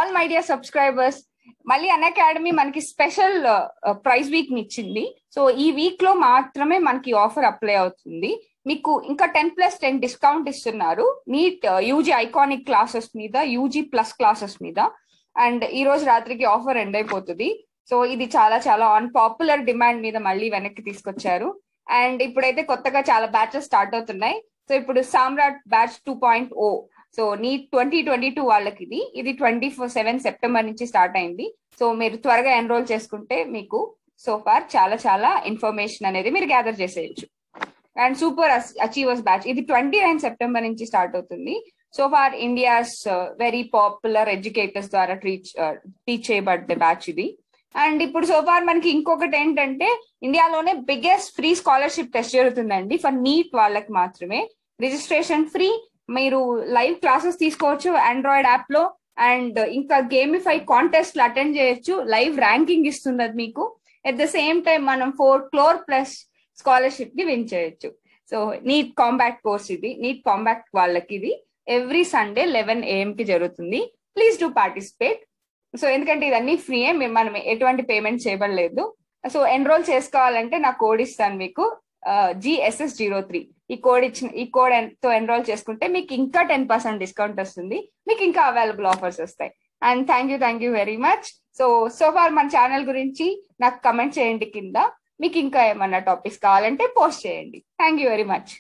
all my dear subscribers మళ్ళీ Unacademy మనకి special prize week ని ఇచ్చింది సో ఈ వీక్ లో మాత్రమే మనకి ఆఫర్ అప్లై అవుతుంది మీకు ఇంకా టెన్ ప్లస్ టెన్ డిస్కౌంట్ ఇస్తున్నారు నీట్ యూజీ ఐకానిక్ క్లాసెస్ మీద యూజీ ప్లస్ క్లాసెస్ మీద అండ్ ఈ రోజు రాత్రికి ఆఫర్ ఎండ్ అయిపోతుంది సో ఇది చాలా చాలా ఆన్ పాపులర్ డిమాండ్ మీద మళ్ళీ వెనక్కి తీసుకొచ్చారు అండ్ ఇప్పుడైతే కొత్తగా చాలా బ్యాచెస్ స్టార్ట్ అవుతున్నాయి సో ఇప్పుడు Samrat batch two point O so NEET twenty twenty two వాళ్ళకి ఇది ఇది ట్వంటీ ఫోర్ సెవెన్ సెప్టెంబర్ నుంచి స్టార్ట్ అయింది సో మీరు త్వరగా ఎన్రోల్ చేసుకుంటే మీకు సో ఫార్ చాలా చాలా ఇన్ఫర్మేషన్ అనేది మీరు గ్యాదర్ చేసేయచ్చు అండ్ సూపర్ అచీవర్స్ బ్యాచ్ ఇది ట్వంటీ నైన్ సెప్టెంబర్ నుంచి స్టార్ట్ అవుతుంది so far India's very popular educators ద్వారా టీచ్ టీచ్ చేయబడ్డ బ్యాచ్ ఇది అండ్ ఇప్పుడు సో ఫార్ మనకి ఇంకొకటి ఏంటంటే ఇండియాలోనే బిగ్గెస్ట్ ఫ్రీ స్కాలర్షిప్ టెస్ట్ జరుగుతుందండి ఫర్ నీట్ వాళ్ళకి మాత్రమే రిజిస్ట్రేషన్ ఫ్రీ మీరు లైవ్ క్లాసెస్ తీసుకోవచ్చు ఆండ్రాయిడ్ యాప్ లో అండ్ ఇంకా గేమిఫై కాంటెస్ట్ అటెండ్ చేయొచ్చు లైవ్ ర్యాంకింగ్ ఇస్తుంది అది మీకు ఎట్ ద సేమ్ టైం మనం ఫోర్ క్లోర్ ప్లస్ స్కాలర్షిప్ ని విన్ చేయొచ్చు సో నీట్ కాంబాక్ట్ కోర్స్ ఇది నీట్ కాంబాక్ట్ వాళ్ళకి ఇది ఎవ్రీ సండే లెవెన్ ఏఎం కి జరుగుతుంది ప్లీజ్ డూ పార్టిసిపేట్ సో ఎందుకంటే ఇదన్నీ ఫ్రీయే మనం ఎటువంటి పేమెంట్ చేయబడలేదు సో ఎన్రోల్ చేసుకోవాలంటే నా కోడ్ ఇస్తాను మీకు జిఎస్ఎస్ జీరో త్రీ ఈ కోడ్ ఇచ్చిన ఈ కోడ్ తో ఎన్రోల్ చేసుకుంటే మీకు ఇంకా టెన్ పర్సెంట్ డిస్కౌంట్ వస్తుంది మీకు ఇంకా అవైలబుల్ ఆఫర్స్ వస్తాయి and thank you thank you very much so so far మన ఛానల్ గురించి నాకు కమెంట్ చేయండి కింద మీకు ఇంకా ఏమన్నా టాపిక్స్ కావాలంటే పోస్ట్ చేయండి thank you very much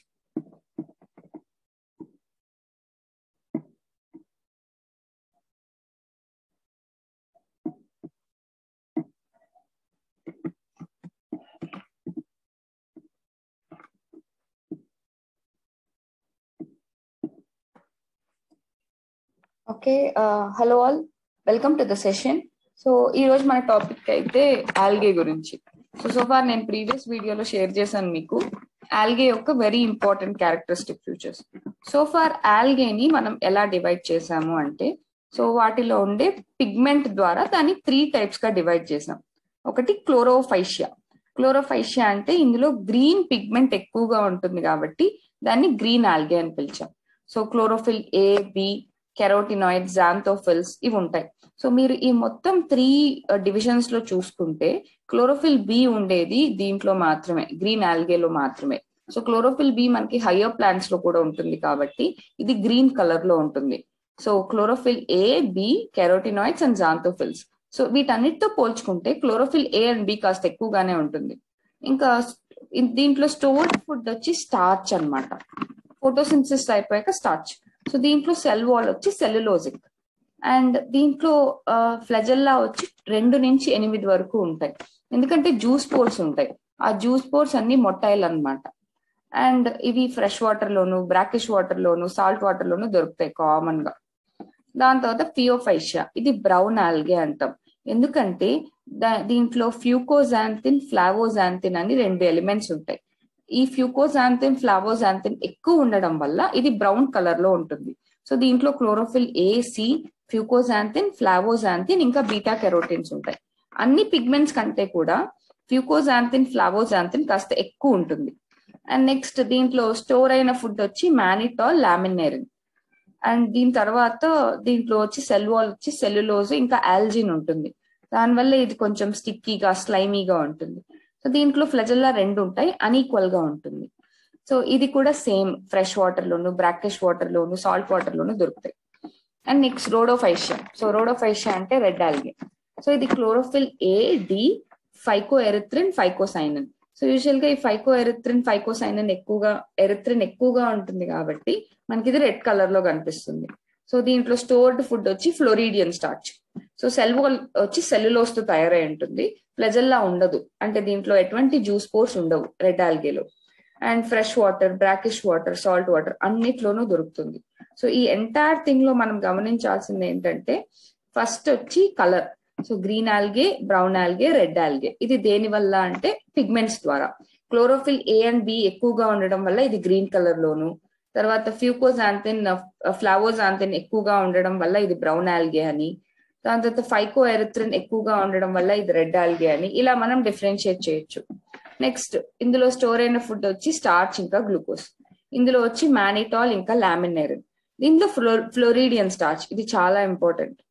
okay hello all welcome to the session so ఈ రోజు మన టాపిక్ అయితే ఆల్గే గురించి సో సో ఫార్ నేను ప్రీవియస్ వీడియోలో షేర్ చేశాను మీకు ఆల్గే యొక్క very important characteristic futures so far ఆల్గేని మనం ఎలా డివైడ్ చేసాము అంటే సో వాటిలో ఉండే పిగ్మెంట్ ద్వారా దాన్ని త్రీ టైప్స్ గా డివైడ్ చేసాం ఒకటి క్లోరోఫైషియా క్లోరోఫైషియా అంటే ఇందులో గ్రీన్ పిగ్మెంట్ ఎక్కువగా ఉంటుంది కాబట్టి దాన్ని గ్రీన్ ఆల్గే అని పిలిచాం so chlorophyll A B carotenoid xanthophylls ఇవి ఉంటాయి సో మీరు ఈ మొత్తం త్రీ డివిజన్స్ లో చూసుకుంటే క్లోరోఫిల్ బి ఉండేది దీంట్లో మాత్రమే గ్రీన్ ఆల్గేలో మాత్రమే సో క్లోరోఫిల్ బి మనకి హయ్యర్ ప్లాంట్స్ లో కూడా ఉంటుంది కాబట్టి ఇది గ్రీన్ కలర్ లో ఉంటుంది so chlorophyll A B carotenoids and xanthophylls so వీటన్నిటితో పోల్చుకుంటే క్లోరోఫిల్ ఏ అండ్ బి కాస్త ఎక్కువగానే ఉంటుంది ఇంకా దీంట్లో స్టోర్డ్ ఫుడ్ వచ్చి స్టార్చ్ అనమాట ఫోటోసింథసిస్ అయిపోయాక స్టార్చ్ సో దీంట్లో సెల్ వాల్ వచ్చి సెల్యులోజిక్ అండ్ దీంట్లో ఫ్లెజల్లా వచ్చి రెండు నుంచి ఎనిమిది వరకు ఉంటాయి ఎందుకంటే జ్యూస్ పోర్స్ ఉంటాయి ఆ జ్యూస్ పోర్స్ అన్ని మొట్టైల్ అనమాట అండ్ ఇవి ఫ్రెష్ వాటర్ లోను బ్రాకిష్ వాటర్ లోను సాల్ట్ వాటర్ లోను దొరుకుతాయి కామన్ గా దాని తర్వాత ఫియోఫైషియా ఇది బ్రౌన్ ఆల్గే అంటాం ఎందుకంటే దీంట్లో ఫ్యూకోజాంతిన్ ఫ్లావోజాంతిన్ అని రెండు ఎలిమెంట్స్ ఉంటాయి ఈ ఫ్యూకోజాంతిన్ ఫ్లావోజాంతిన్ ఎక్కువ ఉండడం వల్ల ఇది బ్రౌన్ కలర్ లో ఉంటుంది సో దీంట్లో క్లోరోఫిల్ ఏ సి ఫ్యూకోజాంతిన్ ఫ్లావోజాంతిన్ ఇంకా బీటా కెరోటిన్స్ ఉంటాయి అన్ని పిగ్మెంట్స్ కంటే కూడా ఫ్యూకోజాంతిన్ ఫ్లావోజాంతిన్ కాస్త ఎక్కువ ఉంటుంది అండ్ నెక్స్ట్ దీంట్లో స్టోర్ అయిన ఫుడ్ వచ్చి మానిటాల్ లామినేరిన్ అండ్ దీని తర్వాత దీంట్లో వచ్చి సెల్ వాల్ వచ్చి సెల్యులోజ్ ఇంకా ఆల్జిన్ ఉంటుంది దానివల్ల ఇది కొంచెం స్టిక్కీగా స్లైమీగా ఉంటుంది సో దీంట్లో ఫ్లెజల్లా రెండు ఉంటాయి అన్ఈక్వల్ గా ఉంటుంది సో ఇది కూడా సేమ్ ఫ్రెష్ వాటర్ లోను బ్రాకిష్ వాటర్ లోను సాల్ట్ వాటర్ లోను దొరుకుతాయి and next Rhodophyceae so Rhodophyceae అంటే రెడ్ ఆల్గే సో ఇది chlorophyll A D phycoerythrin phycocyanin so usual గా ఈ ఫైకో ఎరిత్రిన్ ఫైకోసైనన్ ఎక్కువగా ఎరిత్రిన్ ఎక్కువగా ఉంటుంది కాబట్టి మనకి ఇది రెడ్ కలర్ లో కనిపిస్తుంది సో దీంట్లో స్టోర్డ్ ఫుడ్ వచ్చి floridean starch so cell wall వచ్చి సెల్యులోస్ తో తయారై ఉంటుంది ప్లెజల్లా ఉండదు అంటే దీంట్లో ఎటువంటి జ్యూస్ పోర్స్ ఉండవు రెడ్ ఆల్గేలో and fresh water brackish water salt water అన్నిట్లోనూ దొరుకుతుంది సో ఈ ఎంటైర్ థింగ్ లో మనం గమనించాల్సింది ఏంటంటే ఫస్ట్ వచ్చి colour so green algae brown algae red algae ఇది దేని వల్ల అంటే పిగ్మెంట్స్ ద్వారా క్లోరోఫిల్ ఏ అండ్ బి ఎక్కువగా ఉండడం వల్ల ఇది గ్రీన్ కలర్ లోను తర్వాత ఫ్యూకోజాంతిన్ ఫ్లావోజాంతిన్ ఎక్కువగా ఉండడం వల్ల ఇది బ్రౌన్ ఆల్గే అని దాని తర్వాత ఫైకో ఎరిత్రిన్ ఎక్కువగా ఉండడం వల్ల ఇది రెడ్ ఆల్గే అని ఇలా మనం డిఫరెన్షియేట్ చేయొచ్చు నెక్స్ట్ ఇందులో స్టోర్ అయిన ఫుడ్ వచ్చి స్టార్చ్ ఇంకా గ్లూకోజ్ ఇందులో వచ్చి మానిటాల్ ఇంకా లామినేరిన్ దీంట్లో ఫ్లో ఫ్లోరిడియన్ స్టార్చ్ ఇది చాలా ఇంపార్టెంట్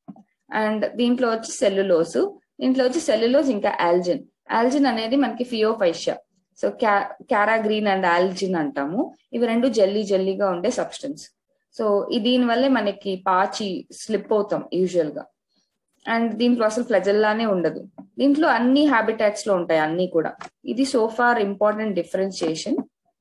అండ్ దీంట్లో వచ్చి సెల్యులోస్ దీంట్లో వచ్చి సెల్యులోస్ ఇంకా ఆల్జిన్ ఆల్జిన్ అనేది మనకి Phaeophyceae so carrageenan and algin అంటాము ఇవి రెండు జల్లీ జల్లీగా ఉండే సబ్స్టెన్స్ సో ఈ దీని వల్లే మనకి పాచి స్లిప్ అవుతాం యూజువల్ గా అండ్ దీంట్లో అసలు ఫ్లెజల్లానే ఉండదు దీంట్లో అన్ని హ్యాబిటాట్స్ లో ఉంటాయి అన్ని కూడా ఇది సోఫార్ ఇంపార్టెంట్ డిఫరెన్షియేషన్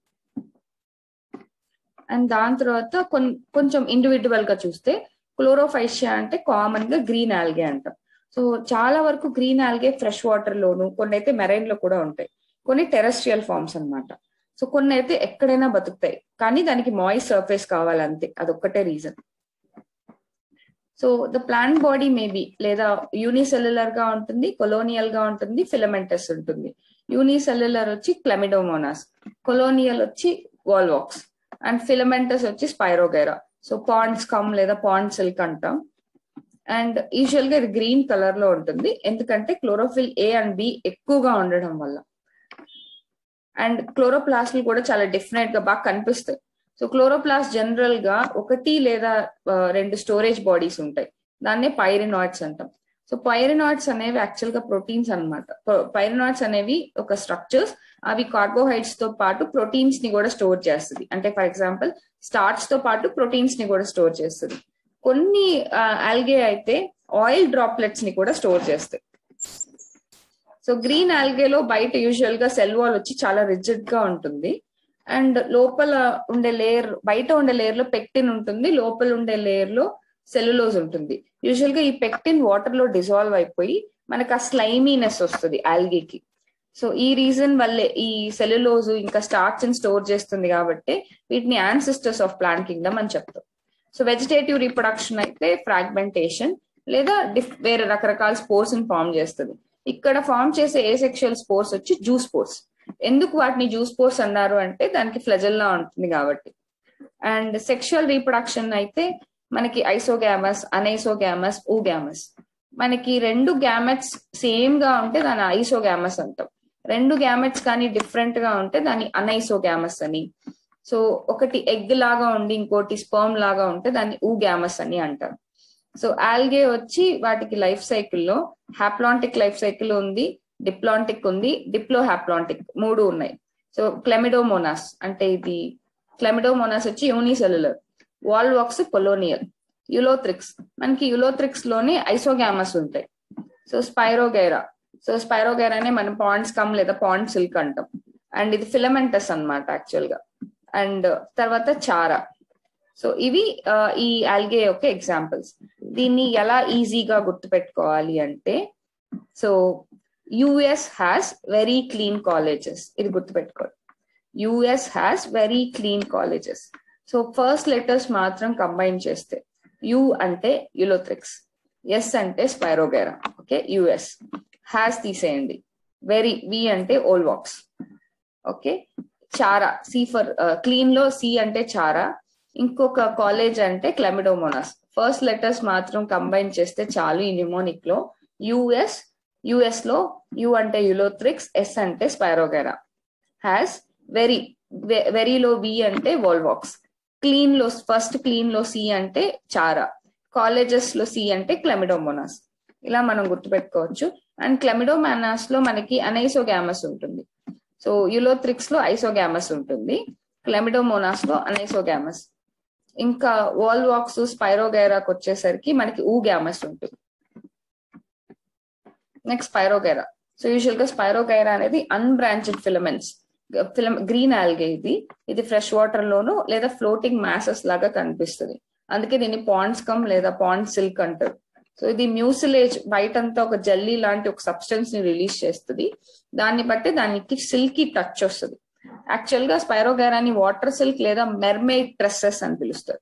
అండ్ దాని తర్వాత కొంచెం ఇండివిజువల్ గా చూస్తే క్లోరోఫైషియా అంటే కామన్ గా గ్రీన్ ఆల్గే అంటాం సో చాలా వరకు గ్రీన్ ఆల్గే ఫ్రెష్ వాటర్ లోను కొన్ని అయితే మెరైన్ లో కూడా ఉంటాయి కొన్ని టెరెస్ట్రియల్ ఫార్మ్స్ అనమాట సో కొన్ని అయితే ఎక్కడైనా బతుకుతాయి కానీ దానికి మాయిస్ సర్ఫేస్ కావాలంతే అదొక్కటే reason so the plant body maybe లేదా యూనిసెల్యులర్ గా ఉంటుంది కొలోనియల్ గా ఉంటుంది ఫిలమెంటస్ ఉంటుంది యూనిసెల్యులర్ వచ్చి క్లెమిడోమోనాస్ కొలోనియల్ వచ్చి వాల్వాక్స్ అండ్ ఫిలమెంటస్ వచ్చి స్పైరోగైరా సో పాండ్స్ కమ్ లేదా పాండ్ సిల్క్ అంటాం అండ్ యూజువల్ గా ఇది గ్రీన్ కలర్ లో ఉంటుంది ఎందుకంటే క్లోరోఫిల్ ఏ అండ్ బి ఎక్కువగా ఉండడం వల్ల అండ్ క్లోరోప్లాస్ట్లు కూడా చాలా డిఫరెంట్ గా బాగా కనిపిస్తాయి సో క్లోరోప్లాస్ట్ జనరల్ గా ఒకటి లేదా రెండు స్టోరేజ్ బాడీస్ ఉంటాయి దాన్నే పైరినాయిడ్స్ అంటాం సో పైరినాయిడ్స్ అనేవి యాక్చువల్ గా ప్రోటీన్స్ అనమాట పైరినాయిడ్స్ అనేవి ఒక స్ట్రక్చర్స్ అవి కార్బోహైడ్రేట్స్ తో పాటు ప్రోటీన్స్ ని కూడా స్టోర్ చేస్తుంది అంటే ఫర్ ఎగ్జాంపుల్ స్టార్చ్ తో పాటు ప్రోటీన్స్ ని కూడా స్టోర్ చేస్తుంది కొన్ని ఆల్గే అయితే ఆయిల్ డ్రాప్లెట్స్ ని కూడా స్టోర్ చేస్తాయి సో గ్రీన్ ఆల్గేలో బయట యూజువల్ గా సెల్ వాల్ వచ్చి చాలా రిజిడ్ గా ఉంటుంది అండ్ లోపల ఉండే లేయర్ బయట ఉండే లేయర్ లో పెక్టిన్ ఉంటుంది లోపల ఉండే లేయర్ లో సెల్యులోజ్ ఉంటుంది యూజువల్ గా ఈ పెక్టిన్ వాటర్ లో డిజాల్వ్ అయిపోయి మనకు ఆ స్లైమీనెస్ వస్తుంది ఆల్గేకి సో ఈ రీజన్ వల్లే ఈ సెల్యులోజ్ ఇంకా స్టార్చ్ స్టోర్ చేస్తుంది కాబట్టి వీటిని యాన్సిస్టర్స్ ఆఫ్ ప్లాంట్ కింగ్డమ్ అని చెప్తాం సో వెజిటేటివ్ రీప్రొడక్షన్ అయితే ఫ్రాగ్మెంటేషన్ లేదా డిఫ్ వేరే రకరకాల స్పోర్స్ ని ఫామ్ చేస్తుంది ఇక్కడ ఫామ్ చేసే ఏ సెక్షువల్ స్పోర్స్ వచ్చి జూ స్పోర్స్ ఎందుకు వాటిని జూ స్పోర్స్ అన్నారు అంటే దానికి ఫ్లెజల్లా ఉంటుంది కాబట్టి అండ్ సెక్షువల్ రీప్రొడక్షన్ అయితే మనకి ఐసోగ్యామస్ అనైసోగ్యామస్ ఊగ్యామస్ మనకి రెండు గ్యామెట్స్ సేమ్ గా ఉంటే దాని ఐసోగ్యామస్ అంటాం రెండు గ్యామెట్స్ కానీ డిఫరెంట్ గా ఉంటే దాన్ని అనైసోగ్యామస్ అని సో ఒకటి ఎగ్ లాగా ఉండి ఇంకోటి స్పర్మ్ లాగా ఉంటే దాన్ని ఊగ్యామస్ అని అంటారు సో ఆల్గే వచ్చి వాటికి లైఫ్ సైకిల్లో హ్యాప్లాంటిక్ లైఫ్ సైకిల్ ఉంది డిప్లాంటిక్ ఉంది డిప్లో హ్యాప్లాంటిక్ మూడు ఉన్నాయి సో క్లెమిడోమోనాస్ అంటే ఇది క్లెమిడోమోనాస్ వచ్చి యూనిసెల్యులర్ వాల్వాక్స్ కొలోనియల్ యులోత్రిక్స్ మనకి యులోత్రిక్స్ లోనే ఐసోగ్యామస్ ఉంటాయి సో స్పైరోగైరా సో స్పైరోగైరానే మనం పాండ్స్ కమ్ లేదా పాండ్ సిల్క్ అంటాం అండ్ ఇది ఫిలమెంటస్ అనమాట యాక్చువల్ గా అండ్ తర్వాత చారా సో ఇవి ఈ ఆల్గే యొక్క ఎగ్జాంపుల్స్ దీన్ని ఎలా ఈజీగా గుర్తుపెట్టుకోవాలి అంటే so US has very clean colleges ఇది గుర్తుపెట్టుకోవాలి US has very clean colleges so first letters మాత్రం కంబైన్ చేస్తే యు అంటే యులోత్రిక్స్ ఎస్ అంటే స్పైరోగేరా ఓకే యుఎస్ హ్యాస్ తీసేయండి వెరీ వి అంటే Volvox okay Chara C for clean లో సి అంటే చారా ఇంకొక కాలేజ్ అంటే క్లెమిడోమోనాస్ ఫస్ట్ లెటర్స్ మాత్రం కంబైన్ చేస్తే చాలు ఈ న్యూమోనిక్ లో యుఎస్ యుఎస్ లో యు అంటే యులోత్రిక్స్ ఎస్ అంటే స్పైరోగెరా హ్యాస్ వెరీ వెరీలో వి అంటే వాల్వాక్స్ క్లీన్ లో ఫస్ట్ క్లీన్ లో సి అంటే చారా కాలేజెస్ లో సి అంటే క్లెమిడోమోనాస్ ఇలా మనం గుర్తుపెట్టుకోవచ్చు అండ్ క్లెమిడోమానాస్ లో మనకి అనైసోగ్యామస్ ఉంటుంది సో యులోత్రిక్స్ లో ఐసోగ్యామస్ ఉంటుంది క్లెమిడోమోనాస్ లో అనైసోగ్యామస్ ఇంకా వాల్వాక్స్ స్పైరోగైరాకి వచ్చేసరికి మనకి ఊగ్యామస్ ఉంటుంది నెక్స్ట్ స్పైరోగైరా సో యూజువల్ గా స్పైరోగైరా అనేది అన్బ్రాంచెడ్ ఫిలమెంట్స్ ఫిలం గ్రీన్ ఆల్గే ఇది ఇది ఫ్రెష్ వాటర్ లోను లేదా ఫ్లోటింగ్ మ్యాసెస్ లాగా కనిపిస్తుంది అందుకే దీన్ని పాండ్స్ కమ్ లేదా పాండ్ సిల్క్ అంటారు సో ఇది మ్యూసిలేజ్ బయటంతా ఒక జల్లీ లాంటి ఒక సబ్స్టెన్స్ ని రిలీజ్ చేస్తుంది దాన్ని బట్టి దానికి సిల్కీ టచ్ వస్తుంది యాక్చువల్ గా స్పైరోగైరాని వాటర్ సిల్క్ లేదా మెర్మైడ్ ట్రెస్సెస్ అని పిలుస్తారు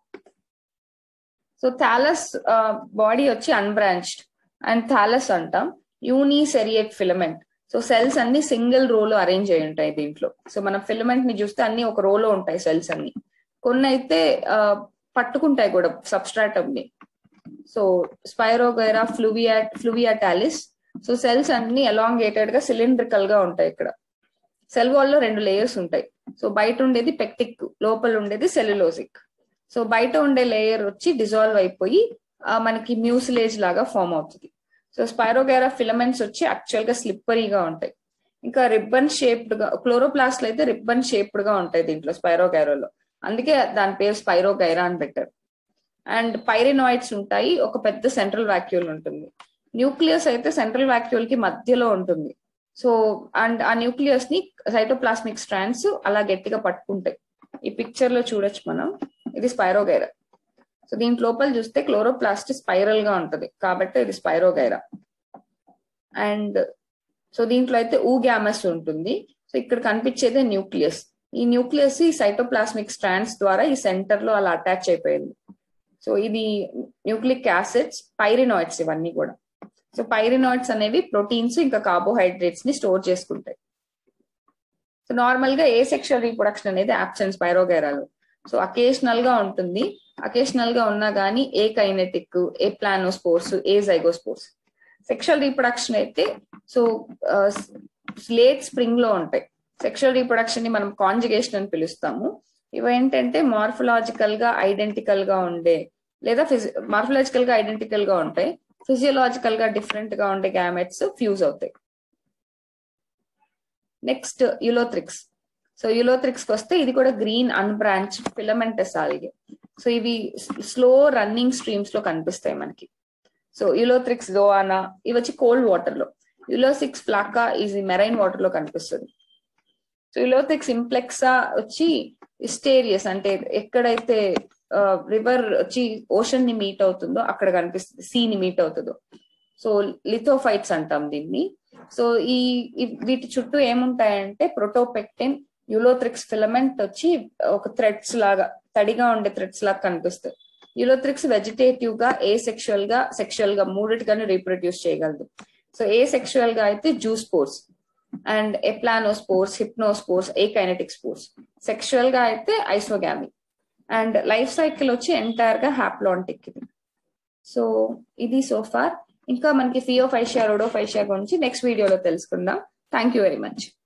సో థాలస్ బాడీ వచ్చి అన్బ్రాంచ్డ్ అండ్ థాలస్ అంటాం యూనిసెరియేట్ ఫిలమెంట్ సో సెల్స్ అన్ని సింగిల్ రోలో అరేంజ్ అయి ఉంటాయి దీంట్లో సో మనం ఫిలమెంట్ ని చూస్తే అన్ని ఒక రోలో ఉంటాయి సెల్స్ అన్ని కొన్ని అయితే పట్టుకుంటాయి కూడా సబ్స్ట్రాటమ్ ని so Spirogyra fluvia fluviatilis so cells అన్ని ఎలాంగేటెడ్ గా సిలిండ్రికల్ గా ఉంటాయి ఇక్కడ సెల్ వాల్ లో రెండు లేయర్స్ ఉంటాయి సో బయట ఉండేది పెక్టిక్ లోపల ఉండేది సెల్యులోజిక్ సో బయట ఉండే లేయర్ వచ్చి డిజాల్వ్ అయిపోయి మనకి మ్యూసిలేజ్ లాగా ఫామ్ అవుతుంది సో స్పైరోగైరా ఫిలమెంట్స్ వచ్చి యాక్చువల్ గా స్లిప్పరీగా ఉంటాయి ఇంకా రిబ్బన్ షేప్డ్ గా క్లోరోప్లాస్ట్ అయితే రిబ్బన్ షేప్డ్ గా ఉంటాయి దీంట్లో స్పైరోగైరాలో అందుకే దాని పేరు స్పైరోగైరా అని పెట్టారు అండ్ పైరినాయిడ్స్ ఉంటాయి ఒక పెద్ద సెంట్రల్ వాక్యూల్ ఉంటుంది న్యూక్లియస్ అయితే సెంట్రల్ వాక్యూల్ కి మధ్యలో ఉంటుంది సో అండ్ ఆ న్యూక్లియస్ ని సైటోప్లాస్మిక్ స్ట్రాండ్స్ అలా గట్టిగా పట్టుకుంటాయి ఈ పిక్చర్ లో చూడొచ్చు మనం ఇది స్పైరోగైరా సో దీంట్ లోపల చూస్తే క్లోరోప్లాస్ట్ స్పైరల్ గా ఉంటది కాబట్టి ఇది స్పైరోగైరా అండ్ సో దీంట్లో అయితే ఊ గ్యామస్ ఉంటుంది సో ఇక్కడ కనిపించేదే న్యూక్లియస్ ఈ న్యూక్లియస్ ఈ సైటోప్లాస్మిక్ స్ట్రాండ్స్ ద్వారా ఈ సెంటర్ లో అలా అటాచ్ అయిపోయింది సో ఇది న్యూక్లిక్ యాసిడ్స్ పైరినాయిడ్స్ ఇవన్నీ కూడా సో పైరినాయిడ్స్ అనేవి ప్రోటీన్స్ ఇంకా కార్బోహైడ్రేట్స్ ని స్టోర్ చేసుకుంటాయి సో నార్మల్ గా ఏ సెక్షువల్ రీప్రొడక్షన్ అనేది అబ్సెన్స్ పైరోగైరాలు సో అకేషనల్ గా ఉంటుంది అకేషనల్ గా ఉన్నా గానీ akinetic aplanospores a zygospores sexual reproduction అయితే సో లేట్ స్ప్రింగ్ లో ఉంటాయి సెక్షువల్ రీప్రొడక్షన్ ని మనం కాంజుగేషన్ అని పిలుస్తాము ఇవి ఏంటంటే మార్ఫలాజికల్ గా ఐడెంటికల్ గా ఉండే లేదా ఫిజి మార్ఫలాజికల్ గా ఐడెంటికల్ గా ఉంటాయి ఫిజియోలాజికల్ గా డిఫరెంట్ గా ఉండే గ్యామెట్స్ ఫ్యూజ్ అవుతాయి నెక్స్ట్ యులోత్రిక్స్ సో యులోత్రిక్స్ కి వస్తే ఇది కూడా green unbranch filamentous algae so ఇవి స్లో రన్నింగ్ స్ట్రీమ్స్ లో కనిపిస్తాయి మనకి సో యులోత్రిక్స్ దోవానా ఇవి వచ్చి కోల్డ్ వాటర్ లో యులోసిక్స్ ఫ్లాకా ఇది మెరైన్ వాటర్ లో కనిపిస్తుంది సో యులోథిక్స్ ఇంప్లెక్సా వచ్చి ఇస్టేరియస్ అంటే ఎక్కడైతే రివర్ వచ్చి ఓషన్ ని మీట్ అవుతుందో అక్కడ కనిపిస్తుంది సీ ని మీట్ అవుతుందో సో లిథోఫైట్స్ అంటాం దీన్ని సో ఈ వీటి చుట్టూ ఏముంటాయంటే ప్రోటోపెక్టిన్ యులోథ్రిక్స్ ఫిలమెంట్ వచ్చి ఒక థ్రెడ్స్ లాగా తడిగా ఉండే థ్రెడ్స్ లాగా కనిపిస్తాయి యులోథ్రిక్స్ వెజిటేటివ్ గా ఏ సెక్షువల్ గా సెక్షువల్ గా మూడిటిగానే రీప్రొడ్యూస్ చేయగలదు సో ఏ సెక్షువల్ గా అయితే zoospores and aplanospores hypnospores akinetic spores sexual గా అయితే ఐసోగామి అండ్ లైఫ్ సైకిల్ వచ్చి ఎంటైర్ గా హ్యాప్లాంటిక్ ఇది సో ఇది సోఫార్ ఇంకా మనకి ఫియోఫైషియా రోడోఫైషియా గురించి నెక్స్ట్ వీడియోలో తెలుసుకుందాం థ్యాంక్ యూ వెరీ మచ్